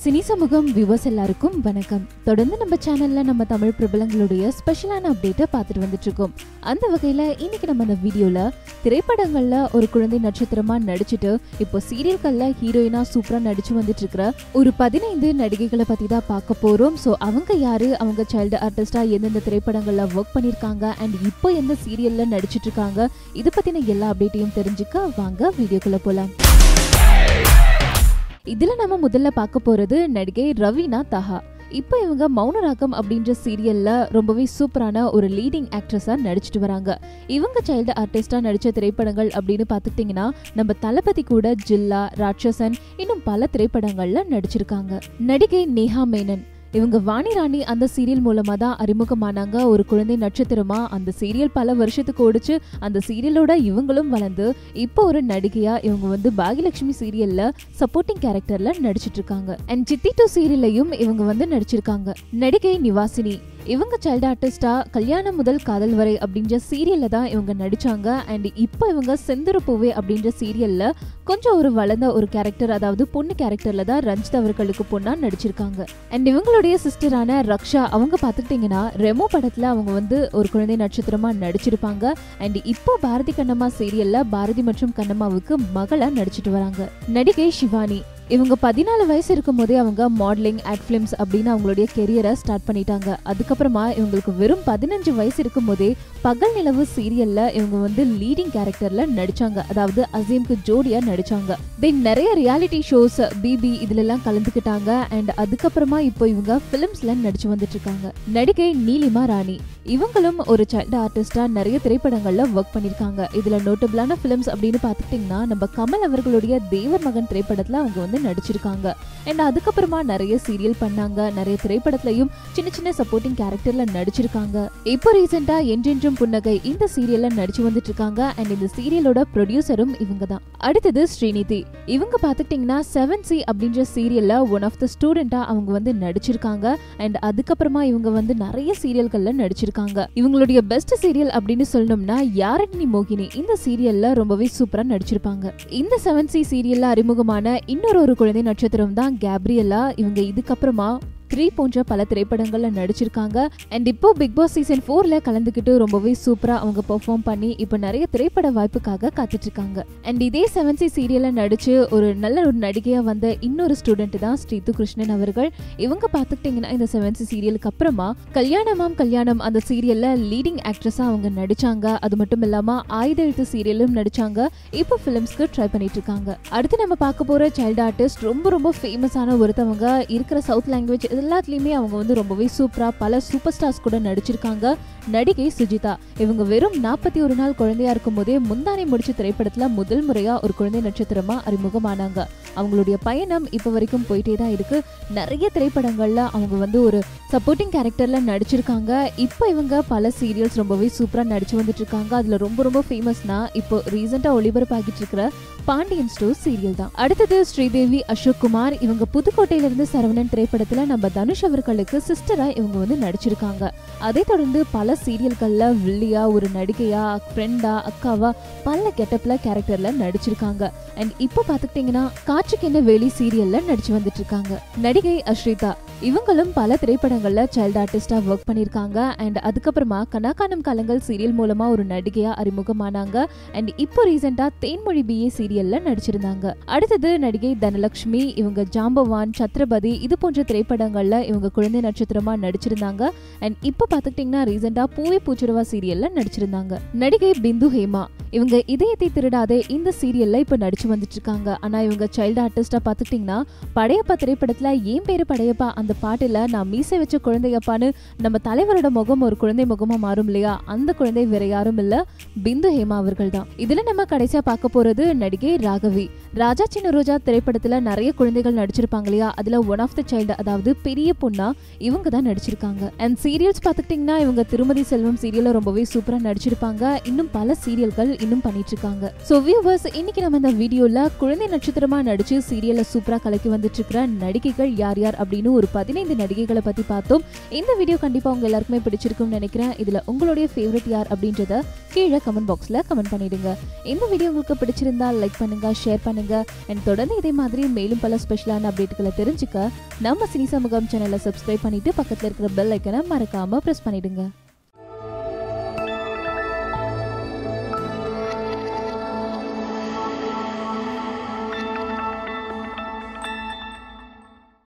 cine சமூகம் viewers எல்லாருக்கும் வணக்கம் தொடர்ந்து நம்ம சேனல்ல நம்ம தமிழ் பிரபலங்களுடைய ஸ்பெஷலான அப்டேட்டை பார்த்துட்டு வந்துட்டு இருக்கோம் அந்த வகையில இன்னைக்கு நம்ம இந்த வீடியோல திரைப்படங்கள்ல ஒரு குழந்தை நட்சத்திரமா நடிச்சிட்டு இப்போ சீரியல்கள்ல ஹீரோயினா சூப்பரா நடிச்சு வந்துட்டு இருக்கிற ஒரு பதினைந்து நடிகைகளை பத்தி தான் பார்க்க போறோம் ஸோ அவங்க யாரு அவங்க சைல்டு ஆர்டிஸ்டா எந்தெந்த திரைப்படங்கள்ல ஒர்க் பண்ணிருக்காங்க அண்ட் இப்போ எந்த சீரியல்ல நடிச்சிட்டு இருக்காங்க இது பத்தின எல்லா அப்டேட்டையும் தெரிஞ்சுக்க வாங்க வீடியோக்குள்ள போலாம் இதுல நம்ம முதல்ல பார்க்க போறது நடிகை ரவீனா தஹா இப்போ இவங்க மௌனராகம் அப்படின்ற சீரியல்ல ரொம்பவே சூப்பரான ஒரு லீடிங் ஆக்ட்ரஸா நடிச்சிட்டு வராங்க இவங்க சைல்டு ஆர்டிஸ்டா நடிச்ச திரைப்படங்கள் அப்படின்னு பார்த்துக்கிட்டிங்கன்னா நம்ம தளபதி கூட ஜில்லா ராட்சசன் இன்னும் பல திரைப்படங்கள்ல நடிச்சிருக்காங்க நடிகை நேஹா மேனன் இவங்க வாணி ராணி அந்த சீரியல் மூலமா தான் அறிமுகமானாங்க ஒரு குழந்தை நட்சத்திரமா அந்த சீரியல் பல வருஷத்துக்கு ஓடிச்சு அந்த சீரியலோட இவங்களும் வளர்ந்து இப்போ ஒரு நடிகையா இவங்க வந்து பாகியலட்சுமி சீரியல்ல சப்போர்ட்டிங் கேரக்டர்ல நடிச்சிட்டு இருக்காங்க அண்ட் சித்தி டூ சீரியல்லையும் இவங்க வந்து நடிச்சிருக்காங்க நடிகை நிவாசினி இவங்க சைல்டு ஆர்டிஸ்டா கல்யாணம் முதல் காதல் வரை அப்படின்ற சீரியல்ல தான் இவங்க நடிச்சாங்க அண்ட் இப்போ இவங்க செந்தூர பூவே அப்படின்ற சீரியல்ல கொஞ்சம் ஒரு வளர்ந்த ஒரு கேரக்டர் அதாவது பொண்ணு கேரக்டர்ல தான் ரஞ்சித் அவர்களுக்கு பொண்ணா நடிச்சிருக்காங்க அண்ட் இவங்களுடைய சிஸ்டரான ரக்ஷா அவங்க பார்த்துக்கிட்டிங்கன்னா ரெமோ படத்துல அவங்க வந்து ஒரு குழந்தை நட்சத்திரமா நடிச்சிருப்பாங்க அண்ட் இப்போ பாரதி கண்ணம்மா சீரியல்ல பாரதி மற்றும் கண்ணம்மாவுக்கு மகளா நடிச்சிட்டு வராங்க நடிகை சிவானி இவங்க பதினாலு வயசு இருக்கும் போதே அவங்க மாடலிங் ஆட் ஃபிலிம்ஸ் அப்படின்னு அவங்களுடைய கெரியரை ஸ்டார்ட் பண்ணிட்டாங்க அதுக்கப்புறமா இவங்களுக்கு வெறும் பதினஞ்சு வயசு இருக்கும் போதே பகல் நிலவு சீரியல்ல இவங்க வந்து லீடிங் கேரக்டர்ல நடிச்சாங்க அதாவது அசீம்க்கு ஜோடியா நடிச்சாங்க தென் நிறைய ரியாலிட்டி ஷோஸ் பிபி இதுல எல்லாம் கலந்துக்கிட்டாங்க அண்ட் அதுக்கப்புறமா இப்போ இவங்க பிலிம்ஸ்ல நடிச்சு வந்துட்டு இருக்காங்க நடிகை நீலிமா ராணி இவங்களும் ஒரு சைல்டு ஆர்டிஸ்டா நிறைய திரைப்படங்கள்ல ஒர்க் பண்ணிருக்காங்க இதுல நோட்டபிளான பிலிம்ஸ் அப்படின்னு பாத்துக்கிட்டீங்கன்னா நம்ம கமல் அவர்களுடைய தேவர் மகன் திரைப்படத்துல அவங்க வந்து நடிச்சிருக்காங்க அண்ட் அதுக்கப்புறமா நிறைய சீரியல் பண்ணாங்க நிறைய திரைப்படத்திலையும் சின்ன சின்ன சப்போர்ட்டிங் கேரக்டர்ல நடிச்சிருக்காங்க இப்போ ரீசெண்டா என்றென்றும் புன்னகை இந்த சீரியல்ல நடிச்சு வந்துட்டு இருக்காங்க அண்ட் இந்த சீரியலோட ப்ரொடியூசரும் இவங்க தான் அடுத்தது ஸ்ரீநிதி இவங்க பாத்துக்கிட்டீங்கன்னா செவன் சி அப்படின்ற சீரியல்ல ஒன் ஆஃப் த ஸ்டூடெண்டா அவங்க வந்து நடிச்சிருக்காங்க அண்ட் அதுக்கப்புறமா இவங்க வந்து நிறைய சீரியல்கள்ல நடிச்சிருக்காங்க இவங்களுடைய பெஸ்ட் சீரியல் அப்படின்னு சொல்லணும்னா யாரட்னி மோகினி இந்த சீரியல்ல ரொம்பவே சூப்பரா நடிச்சிருப்பாங்க இந்த செவன் சி சீரியல்ல அறிமுகமான இன்னொரு ஒரு குழந்தை நட்சத்திரம் தான் கேப்ரியலா இவங்க இதுக்கப்புறமா த்ரீ போன்ற பல திரைப்படங்கள்ல நடிச்சிருக்காங்க அண்ட் இப்போ பிக் பாஸ் சீசன் ஃபோர்ல கலந்துக்கிட்டு ரொம்பவே சூப்பரா அவங்க பெர்ஃபார்ம் பண்ணி இப்போ நிறைய திரைப்பட வாய்ப்புக்காக காத்துட்டு இருக்காங்க அண்ட் இதே செவன் சி சீரியல்ல நடிச்சு ஒரு நல்ல ஒரு நடிகையா வந்த இன்னொரு ஸ்டூடெண்ட் தான் ஸ்ரீது கிருஷ்ணன் அவர்கள் இவங்க பார்த்துக்கிட்டிங்கன்னா இந்த செவன் சி சீரியலுக்கு அப்புறமா கல்யாணமாம் கல்யாணம் அந்த சீரியல்ல லீடிங் ஆக்ட்ரஸா அவங்க நடிச்சாங்க அது மட்டும் இல்லாம ஆயுத எழுத்து சீரியலும் நடிச்சாங்க இப்போ ஃபிலிம்ஸ்க்கு ட்ரை பண்ணிட்டு இருக்காங்க அடுத்து நம்ம பார்க்க போற சைல்டு ஆர்டிஸ்ட் ரொம்ப ரொம்ப ஃபேமஸான ஒருத்தவங்க இருக்கிற சவுத் லாங்குவேஜ் எல்லாத்துலயுமே அவங்க வந்து ரொம்பவே சூப்பரா பல சூப்பர் ஸ்டார்ஸ் கூட நடிச்சிருக்காங்க நடிகை சுஜிதா இவங்க வெறும் நாற்பத்தி ஒரு நாள் குழந்தையா இருக்கும் போதே முந்தானை முடிச்ச திரைப்படத்துல முதல் முறையா ஒரு குழந்தை நட்சத்திரமா அறிமுகமானாங்க அவங்களுடைய பயணம் இப்போ வரைக்கும் போயிட்டே தான் இருக்கு நிறைய திரைப்படங்கள்ல அவங்க வந்து ஒரு சப்போர்ட்டிங் கேரக்டர்ல நடிச்சிருக்காங்க இப்போ இவங்க பல சீரியல்ஸ் ரொம்பவே சூப்பரா நடிச்சு வந்துட்டு இருக்காங்க அதுல ரொம்ப ரொம்ப ஃபேமஸ்னா இப்போ ரீசெண்டா ஒளிபரப்பாகிட்டு இருக்கிற பாண்டியன் ஸ்டோர் சீரியல் தான் அடுத்தது ஸ்ரீதேவி அசோக் குமார் இவங்க புதுக்கோட்டையில இருந்து சரவணன் திரைப்படத்துல நம்ம தனுஷ் அவர்களுக்கு சிஸ்டரா இவங்க வந்து நடிச்சிருக்காங்க அதை தொடர்ந்து பல சீரியல்கள்ல வில்லியா ஒரு நடிகையா ஃப்ரெண்டா அக்காவா பல கெட்டப்ல கேரக்டர்ல நடிச்சிருக்காங்க அண்ட் இப்போ பாத்துக்கிட்டீங்கன்னா காற்றுக்கு என்ன வேலி சீரியல்ல நடிச்சு வந்துட்டு இருக்காங்க நடிகை அஸ்ரிதா இவங்களும் பல திரைப்படங்கள்ல சைல்டு ஆர்டிஸ்டா ஒர்க் பண்ணிருக்காங்க அண்ட் அதுக்கப்புறமா கனாக்கானம் காலங்கள் சீரியல் மூலமா ஒரு நடிகையா அறிமுகமானாங்க அண்ட் இப்போ ரீசெண்டா தேன்மொழி பிஏ சீரியல்ல நடிச்சிருந்தாங்க அடுத்தது நடிகை தனலட்சுமி இவங்க ஜாம்பவான் சத்ரபதி இது போன்ற திரைப்படங்கள்ல இவங்க குழந்தை நட்சத்திரமா நடிச்சிருந்தாங்க அண்ட் இப்போ பாத்துக்கிட்டீங்கன்னா ரீசெண்டா பூவே பூச்சுருவா சீரியல்ல நடிச்சிருந்தாங்க நடிகை பிந்து ஹேமா இவங்க இதயத்தை திருடாதே இந்த சீரியல்ல இப்ப நடிச்சு வந்துட்டு இருக்காங்க ஆனா இவங்க சைல்டு ஆர்டிஸ்டா பாத்துக்கிட்டீங்கன்னா படையப்பா திரைப்படத்துல ஏன் பேரு படையப்பா அந்த பாட்டுல நான் மீசை வச்ச குழந்தையப்பான்னு நம்ம தலைவரோட முகம் ஒரு குழந்தை முகமா மாறும் இல்லையா அந்த குழந்தை வேற யாரும் இல்ல பிந்து ஹேமா அவர்கள் தான் இதுல நம்ம கடைசியா பார்க்க போறது நடிகை ராகவி ராஜா சின்ன ரோஜா திரைப்படத்துல நிறைய குழந்தைகள் நடிச்சிருப்பாங்க இல்லையா அதுல ஒன் ஆஃப் த சைல்டு அதாவது பெரிய பொண்ணா இவங்க தான் நடிச்சிருக்காங்க அண்ட் சீரியல்ஸ் பாத்துக்கிட்டீங்கன்னா இவங்க திருமதி செல்வம் சீரியல்ல ரொம்பவே சூப்பரா நடிச்சிருப்பாங்க இன்னும் பல சீரியல்கள் இன்னும் பண்ணிட்டு இருக்காங்க சோ வியூவர்ஸ் இன்னைக்கு நம்ம இந்த வீடியோல குழந்தை நட்சத்திரமா நடிச்சு சீரியல்ல சூப்பரா கலக்கி வந்துட்டு இருக்கிற நடிகைகள் யார் யார் அப்படின்னு ஒரு பதினைந்து நடிகைகளை பத்தி பார்த்தோம் இந்த வீடியோ கண்டிப்பா உங்க எல்லாருக்குமே பிடிச்சிருக்கும்னு நினைக்கிறேன் இதுல உங்களுடைய ஃபேவரட் யார் அப்படின்றத கீழே கமெண்ட் பாக்ஸ்ல கமெண்ட் பண்ணிடுங்க இந்த வீடியோ உங்களுக்கு பிடிச்சிருந்தா லைக் பண்ணுங்க ஷேர் பண்ணுங்க அண்ட் தொடர்ந்து இதே மாதிரி மேலும் பல ஸ்பெஷலான அப்டேட்களை தெரிஞ்சுக்க நம்ம சினி சமூகம் சேனலை சப்ஸ்கிரைப் பண்ணிட்டு பக்கத்துல இருக்கிற பெல் ஐக்கனை மறக்காம பிரஸ் பண்ணிடுங்க